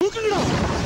தூக்குங்கடா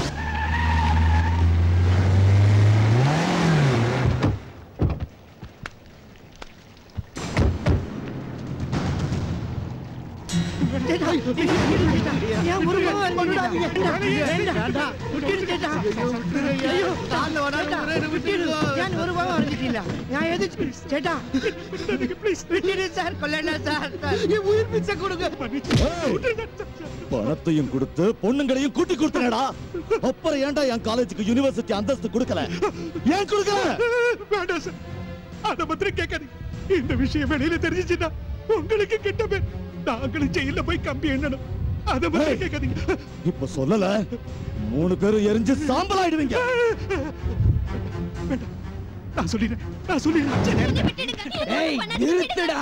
ஏன் முருகன் வந்துடாதீங்க. வேண்டாம், வேண்டாம். விட்டுடு சேட்டா. ஐயோ, சேட்டா, விட்டுடு. ஏன் ஒரு பாவம் வரைஞ்சிட்டீங்களா? நான் எதுக்கு சேட்டா விட்டுடு சார் கொல்லண்டா சார் என் உயிர் பிச்சை கொடுங்க பணத்தையும் கொடுத்து பொண்ணுங்களையும் கூட்டி கொடுத்தனடா அப்புறம் ஏன்டா என் காலேஜுக்கு யுனிவர்சிட்டி அந்தஸ்து கொடுக்கல ஏன் கொடுக்கல வேண்டாம் சார் அத பத்தி கேட்காதீங்க இந்த விஷயம் வெளியில தெரிஞ்சிச்சுன்னா உங்களுக்கு கெட்ட பேர் நாங்களும் ஜெயில போய் கம்பி எண்ணணும் அத பத்தி கேட்காதீங்க இப்ப சொல்லல மூணு பேரும் எரிஞ்சு சாம்பல் ஆயிடுவீங்க வேண்டாம் நான் சொல்லிடுறேன் நான் சொல்லிடுறேன் ஏய் நிறுத்துடா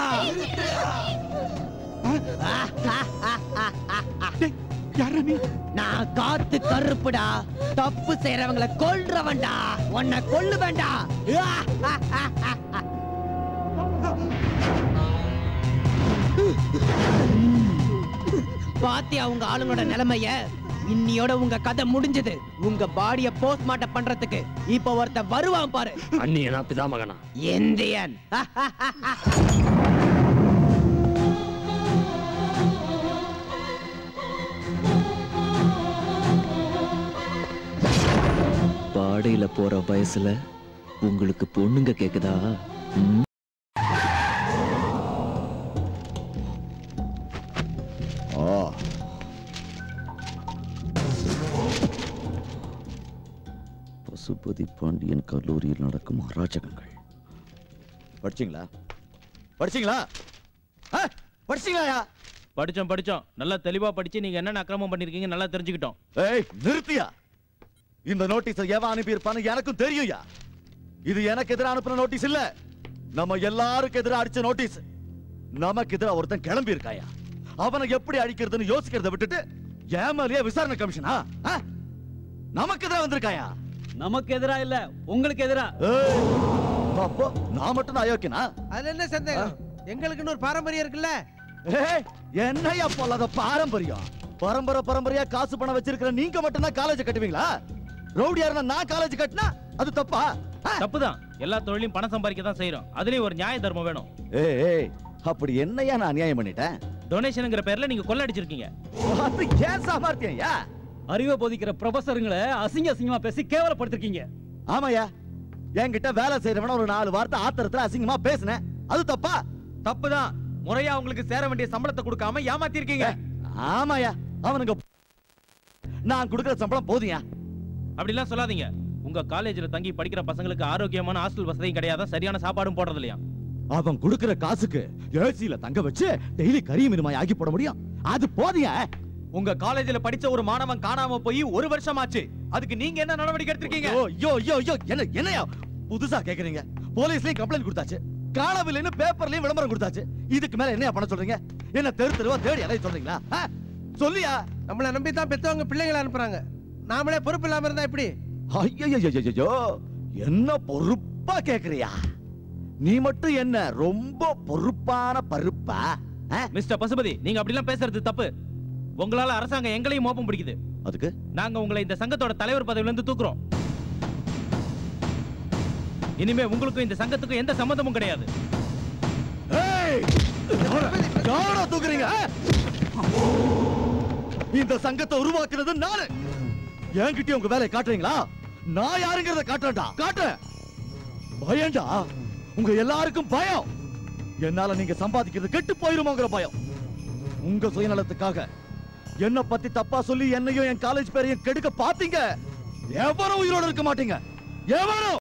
டேய், யாரா நீ நான் காத்து கருப்புடா தப்பு செய்யறவங்கள கொல்றவன்டா உன்னை கொல்லு வேண்டா பாத்தியா உங்க ஆளுங்களோட நிலைமைய இன்னியோட உங்க கதை முடிஞ்சது உங்க பாடிய போஸ்ட்மார்ட்டம் பண்றதுக்கு இப்ப ஒருத்த வருவான் பாரு அண்ணியனா பிதாமகனா இந்தியன் பாடையில போற வயசுல உங்களுக்கு பொண்ணுங்க கேக்குதா ம்? ஆ. பசுபதி பாண்டியன் கல்லூரியில் நடக்கும் அராஜகங்கள் படிச்சீங்களா படிச்சீங்களா ஆ? படிச்சீங்களா படிச்சோம் படிச்சோம் நல்லா தெளிவா படிச்சு நீங்க என்னென்ன அக்கிரமம் பண்ணிருக்கீங்க நல்லா தெரிஞ்சுக்கிட்டோம் ஏய் நிறுத்தியா இந்த நோட்டீஸ் எவன் அனுப்பியிருப்பான்னு எனக்கும் தெரியும்யா இது எனக்கு எதிராக அனுப்புன நோட்டீஸ் இல்ல நம்ம எல்லாருக்கும் எதிராக அடிச்ச நோட்டீஸ் நமக்கு எதிராக ஒருத்தன் கிளம்பி இருக்காயா அவனை எப்படி அழிக்கிறதுன்னு யோசிக்கிறத விட்டுட்டு ஏமாலியா விசாரணை கமிஷனா ஆ? நமக்கு எதிராக வந்திருக்காயா நமக்கு எதிரா இல்ல உங்களுக்கு எதிரா ஏய், அப்போ நான் மட்டும் தான் அயோக்கியனா அதுல என்ன சந்தேகம் எங்களுக்குன்னு ஒரு பாரம்பரியம் இருக்குல்ல ஏய், என்னய்யா பொல்லாத பாரம்பரியம் பரம்பரை பரம்பரையா காசு பணம் வச்சிருக்கிற நீங்க மட்டும் தான் காலேஜ் கட்டுவீங்களா ரவுடியா இருந்தா நான் காலேஜ் கட்டினா அது தப்பா ஆ? தப்புதான் எல்லா தொழிலையும் பணம் சம்பாதிக்க தான் செய்யறோம் அதுலயும் ஒரு நியாய தர்மம் வேணும் ஏய் ஏய், அப்படி என்னையா நான் அநியாயம் பண்ணிட்டேன் டொனேஷனுங்கிற பேர்ல நீங்க கொள்ள அடிச்சிருக்கீங்க அது ஏன் சாமர்த்தியம் யா அறிவை போதிக்கிற ப்ரொஃபசருங்களை அசிங்க அசிங்கமா பேசி கேவலப்படுத்திருக்கீங்க ஆமாயா என்கிட்ட வேலை செய்யறவன ஒரு நாலு வார்த்தை ஆத்திரத்துல அசிங்கமா பேசுனேன் அது தப்பா தப்புதான் முறையா உங்களுக்கு சேர வேண்டிய சம்பளத்தை கொடுக்காம ஏமாத்தி இருக்கீங்க ஆமாயா அவனுங்க நான் கொடுக்கிற சம்பளம் போதியா அப்படிலாம் சொல்லாதீங்க உங்க காலேஜ்ல தங்கி படிக்கிற பசங்களுக்கு ஆரோக்கியமான ஹாஸ்டல் வசதியும் கிடையாது சரியான சாப்பாடும் போடுறது இல்லையா அவன் கொடுக்கிற காசுக்கு ஏசியில தங்க வச்சு டெய்லி கறி மீனுமாய் ஆக்கி போட முடியும் அது போதியா உங்க காலேஜ்ல படிச்ச ஒரு மாணவன் காணாம போய் ஒரு வருஷம் ஆச்சு அதுக்கு நீங்க என்ன நடவடிக்கை எடுத்திருக்கீங்க ஐயோ ஐயோ ஐயோ ஐயோ என்ன என்னையா புதுசா கேக்குறீங்க போலீஸ்லயும் கம்ப்ளைண்ட் கொடுத்தாச்சு காணவில்லைன்னு பேப்பர்லயும் விளம்பரம் கொடுத்தாச்சு இதுக்கு மேல என்னையா பண்ண சொல்றீங்க என்ன தெரு தெருவா தேடி அலைய சொல்றீங்களா ஆ? சொல்லியா நம்மளை நம்பி தான் பெத்தவங்க பிள்ளைங்களை அனுப்புறாங்க நாமளே பொறுப்பு இல்லாம இருந்தா எப்படி ஐயோ என்ன பொறுப்பா கேக்குறியா நீ மட்டும் என்ன ரொம்ப பொறுப்பான பருப்பா ஆ? மிஸ்டர் பசுபதி நீங்க அப்படிலாம் பேசுறது தப்பு உங்களால அரசாங்கம் எங்களையும் மோப்பம் பிடிக்குது அதுக்கு நாங்க உங்களை இந்த சங்கத்தோட தலைவர் பதவியில இருந்து தூக்குறோம் இனிமே உங்களுக்கும் இந்த சங்கத்துக்கும் எந்த சம்மந்தமும் கிடையாது ஏய்! யார- யாரா தூக்குறீங்க ஆ? இந்த சங்கத்தை உருவாக்குறது நானு என்கிட்ட உங்க வேலையை காட்டுறீங்களா நான் யாருங்கிறத காட்டுறேன்டா காட்டுறேன் பயம்டா உங்க எல்லாருக்கும் பயம் என்னால நீங்க சம்பாதிக்கிறது கெட்டு போயிருமோங்கிற பயம் உங்க சுயநலத்துக்காக என்ன பத்தி தப்பா சொல்லி என்னையும் என் காலேஜ் பேரையும் கெடுக்க பாத்தீங்க எவரும் உயிரோட இருக்க மாட்டீங்க எவரும்